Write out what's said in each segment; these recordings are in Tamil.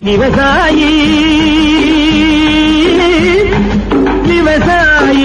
விவசாயி விவசாயி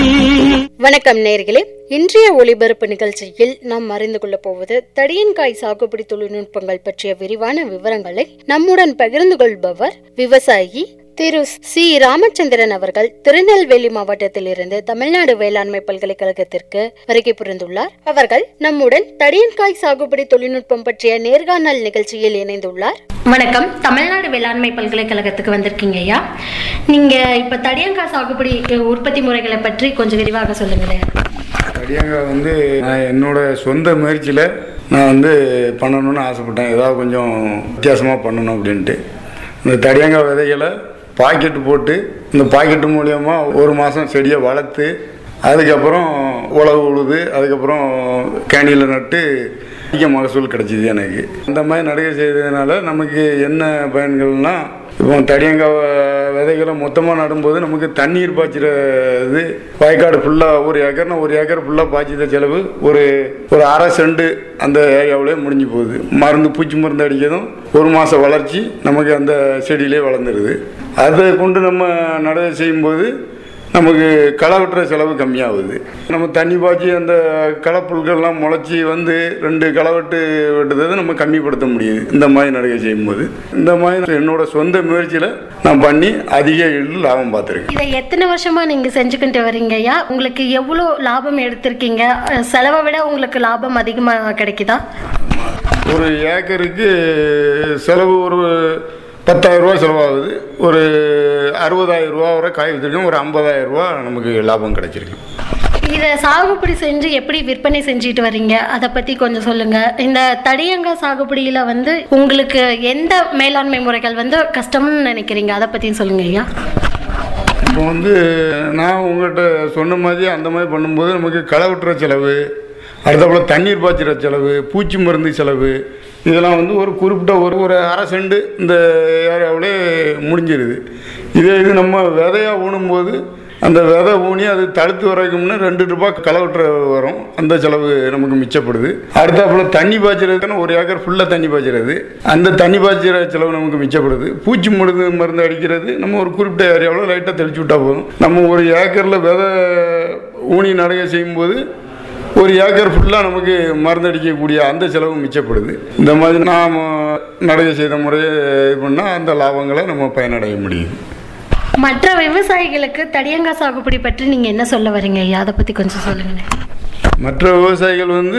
வணக்கம் நேர்களே இன்றைய ஒளிபரப்பு நிகழ்ச்சியில் நாம் அறிந்து கொள்ளப் போவது தடியன்காய் சாகுபடி தொழில்நுட்பங்கள் பற்றிய விரிவான விவரங்களை நம்முடன் பகிர்ந்து கொள்பவர் விவசாயி திரு சி ராமச்சந்திரன் அவர்கள் திருநெல்வேலி மாவட்டத்திலிருந்து தமிழ்நாடு வேளாண்மை பல்கலைக்கழகத்திற்கு வருகை புரிந்துள்ளார் அவர்கள் நம்முடன் தடியன்காய் சாகுபடி தொழில்நுட்பம் பற்றிய நேர்காணல் நிகழ்ச்சியில் இணைந்துள்ளார் வணக்கம் தமிழ்நாடு வேளாண்மை பல்கலைக்கழகத்துக்கு வந்திருக்கீங்க ஐயா நீங்க இப்ப தடியங்காய் சாகுபடி உற்பத்தி முறைகளை பற்றி கொஞ்சம் விரிவாக சொல்லுங்களேன் கடியாங்காய் வந்து நான் என்னோட சொந்த முயற்சியில் நான் வந்து பண்ணணும்னு ஆசைப்பட்டேன் ஏதாவது கொஞ்சம் வித்தியாசமாக பண்ணணும் அப்படின்ட்டு இந்த தடியாங்காய் விதைகளை பாக்கெட்டு போட்டு இந்த பாக்கெட்டு மூலியமா ஒரு மாதம் செடியை வளர்த்து அதுக்கப்புறம் உழவு உழுது அதுக்கப்புறம் கேணியில் நட்டு அதிக மகசூல் கிடைச்சிது எனக்கு இந்த மாதிரி நடுகை செய்ததுனால நமக்கு என்ன பயன்கள்னா இப்போ தடியங்காய் விதைகளை மொத்தமாக நடும்போது நமக்கு தண்ணீர் பாய்ச்சிற இது வயக்காடு ஃபுல்லாக ஒரு ஏக்கர்னா ஒரு ஏக்கர் ஃபுல்லாக பாய்ச்சித செலவு ஒரு ஒரு அரை செண்டு அந்த ஏரியாவிலே முடிஞ்சு போகுது மருந்து பூச்சி மருந்து அடிக்கிறதும் ஒரு மாதம் வளர்ச்சி நமக்கு அந்த செடியிலே வளர்ந்துருது அதை கொண்டு நம்ம நடவு செய்யும்போது நமக்கு களை வெட்டுற செலவு கம்மியாகுது நம்ம தண்ணி பாய்ச்சி அந்த களைப்புல்கள்லாம் முளைச்சி வந்து ரெண்டு களை வெட்டு வெட்டுறதை நம்ம கம்மிப்படுத்த முடியுது இந்த மாதிரி நடுகை செய்யும்போது இந்த மாதிரி என்னோட சொந்த முயற்சியில் நான் பண்ணி அதிக எள்ளு லாபம் பார்த்துருக்கேன் இதை எத்தனை வருஷமா நீங்க செஞ்சுக்கிட்டு வரீங்க ஐயா உங்களுக்கு எவ்வளோ லாபம் எடுத்திருக்கீங்க அஹ் செலவை விட உங்களுக்கு லாபம் அதிகமா கிடைக்குதா ஒரு ஏக்கருக்கு செலவு ஒரு பத்தாயிரம் ரூபா செலவாகுது ஒரு அறுபதாயிரம் ரூபா வரை காய் வச்சிருக்கோம் ஒரு ஐம்பதாயிரம் ரூபா நமக்கு லாபம் கிடைச்சிருக்கு இதை சாகுபடி செஞ்சு எப்படி விற்பனை செஞ்சுட்டு வரீங்க அதை பத்தி கொஞ்சம் சொல்லுங்க இந்த தடியங்காய் சாகுபடியில வந்து உங்களுக்கு எந்த மேலாண்மை முறைகள் வந்து கஷ்டம்னு நினைக்கிறீங்க அதை பத்தியும் சொல்லுங்க ஐயா இப்போ வந்து நான் உங்கள்கிட்ட சொன்ன மாதிரி அந்த மாதிரி பண்ணும்போது நமக்கு களை வெட்டுற செலவு அடுத்தப்பல தண்ணீர் பாய்ச்சிற செலவு பூச்சி மருந்து செலவு இதெல்லாம் வந்து ஒரு குறிப்பிட்ட ஒரு ஒரு அரை செண்டு இந்த ஏரியாவிலே முடிஞ்சிருது இதே இது நம்ம விதையாக ஊனும்போது அந்த விதை ஊனி அது தடுத்து வரைக்கும்னு ரெண்டு ரூபாய் களை வெட்டுற வரும் அந்த செலவு நமக்கு மிச்சப்படுது அடுத்தாப்புல தண்ணி பாய்ச்சறதுக்குன்னு ஒரு ஏக்கர் ஃபுல்லாக தண்ணி பாய்ச்சறது அந்த தண்ணி பாய்ச்சிற செலவு நமக்கு மிச்சப்படுது பூச்சி மருந்து மருந்து அடிக்கிறது நம்ம ஒரு குறிப்பிட்ட ஏரியாவில் லைட்டாக தெளிச்சு விட்டா போதும் நம்ம ஒரு ஏக்கரில் விதை ஊனி நடுகை செய்யும்போது ஒரு ஏக்கர் ஃபுல்லாக நமக்கு மருந்து அடிக்கக்கூடிய அந்த செலவு மிச்சப்படுது இந்த மாதிரி நாம் நடுகை செய்த முறையை இது பண்ணால் அந்த லாபங்களை நம்ம பயனடைய முடியும் மற்ற விவசாயிகளுக்கு தடியங்காய் சாகுபடி பற்றி நீங்க என்ன சொல்ல வரீங்க ஐயா அதை பத்தி கொஞ்சம் சொல்லுங்களேன் மற்ற விவசாயிகள் வந்து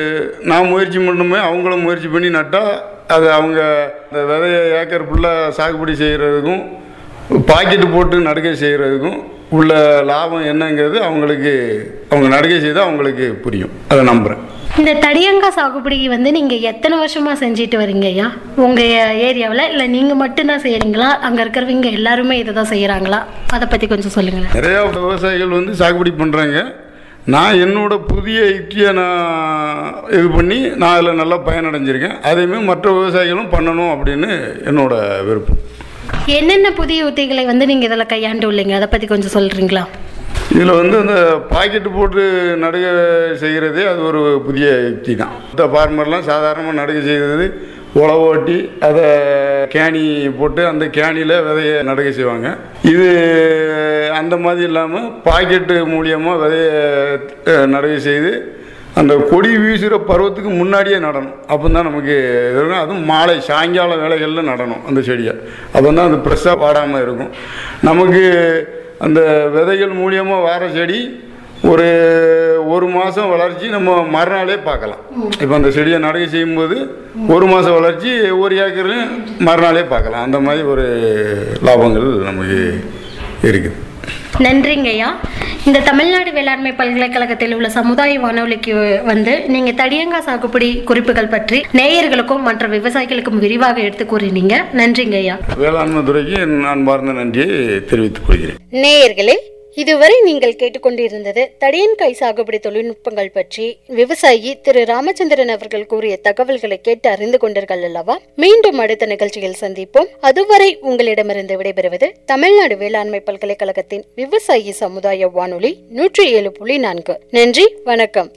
நான் முயற்சி பண்ணுமே அவங்களும் முயற்சி பண்ணி நட்டால் அது அவங்க அந்த விதைய ஏக்கர் ஃபுல்லாக சாகுபடி செய்கிறதுக்கும் பாக்கெட்டு போட்டு நடுகை செய்கிறதுக்கும் உள்ள லாபம் என்னங்கிறது அவங்களுக்கு அவங்க நடுகை செய்தால் அவங்களுக்கு புரியும் அதை நம்புகிறேன் இந்த தடியங்காய் சாகுபடி வந்து நீங்க எத்தனை வருஷமா செஞ்சுட்டு வரீங்க ஐயா உங்க ஏரியாவில் இல்லை நீங்க மட்டும்தான் செய்யறீங்களா அங்க இருக்கிறவங்க எல்லாருமே இதை தான் செய்யறாங்களா அதை பத்தி கொஞ்சம் சொல்லுங்களேன் நிறையா விவசாயிகள் வந்து சாகுபடி பண்ணுறாங்க நான் என்னோட புதிய யுக்தியை நான் இது பண்ணி நான் அதில் நல்லா பயனடைஞ்சிருக்கேன் அதேமாதிரி மற்ற விவசாயிகளும் பண்ணணும் அப்படின்னு என்னோட விருப்பம் என்னென்ன புதிய உத்திகளை வந்து நீங்க இதில் கையாண்டு உள்ளீங்க அதை பத்தி கொஞ்சம் சொல்றீங்களா இதில் வந்து அந்த பாக்கெட்டு போட்டு நடுகை செய்கிறதே அது ஒரு புதிய யுக்தி தான் இந்த ஃபார்மர்லாம் சாதாரணமாக நடுகை செய்கிறது உழவு ஓட்டி அதை கேணி போட்டு அந்த கேணியில் விதைய நடுகை செய்வாங்க இது அந்த மாதிரி இல்லாமல் பாக்கெட்டு மூலியமாக விதைய அஹ், நடுகை செய்து அந்த கொடி வீசுகிற பருவத்துக்கு முன்னாடியே நடணும் அப்போ தான் நமக்கு இது இருக்கும். அதுவும் மாலை சாயங்கால வேலைகளில் நடணும் அந்த செடியை அப்போ தான் அது ஃப்ரெஷ்ஷாக வாடாமல் இருக்கும் நமக்கு அந்த விதைகள் மூலியமாக வார செடி ஒரு ஒரு மாதம் வளர்ச்சி நம்ம மறுநாளே பார்க்கலாம் இப்போ அந்த செடியை நடுகை செய்யும்போது ஒரு மாதம் வளர்ச்சி ஒரு ஏக்கர்லையும் மறுநாளே பார்க்கலாம் அந்த மாதிரி ஒரு லாபங்கள் நமக்கு இருக்குது நன்றிங்க ஐயா இந்த தமிழ்நாடு வேளாண்மை பல்கலைக்கழகத்தில் உள்ள சமுதாய வானொலிக்கு வந்து நீங்க தடியங்காய் சாகுபடி குறிப்புகள் பற்றி நேயர்களுக்கும் மற்ற விவசாயிகளுக்கும் விரிவாக எடுத்து கூறினீங்க நன்றிங்க ஐயா வேளாண்மை துறைக்கு என் அன்பார்ந்த நன்றியை தெரிவித்துக் கொள்கிறேன் நேயர்களே இதுவரை நீங்கள் கேட்டுக்கொண்டிருந்தது தடியன்காய் சாகுபடி தொழில்நுட்பங்கள் பற்றி விவசாயி திரு ராமச்சந்திரன் அவர்கள் கூறிய தகவல்களை கேட்டு அறிந்து கொண்டீர்கள் அல்லவா மீண்டும் அடுத்த நிகழ்ச்சியில் சந்திப்போம் அதுவரை உங்களிடமிருந்து விடைபெறுவது தமிழ்நாடு வேளாண்மை பல்கலைக்கழகத்தின் விவசாயி சமுதாய வானொலி நூற்றி ஏழு புள்ளி நான்கு நன்றி வணக்கம்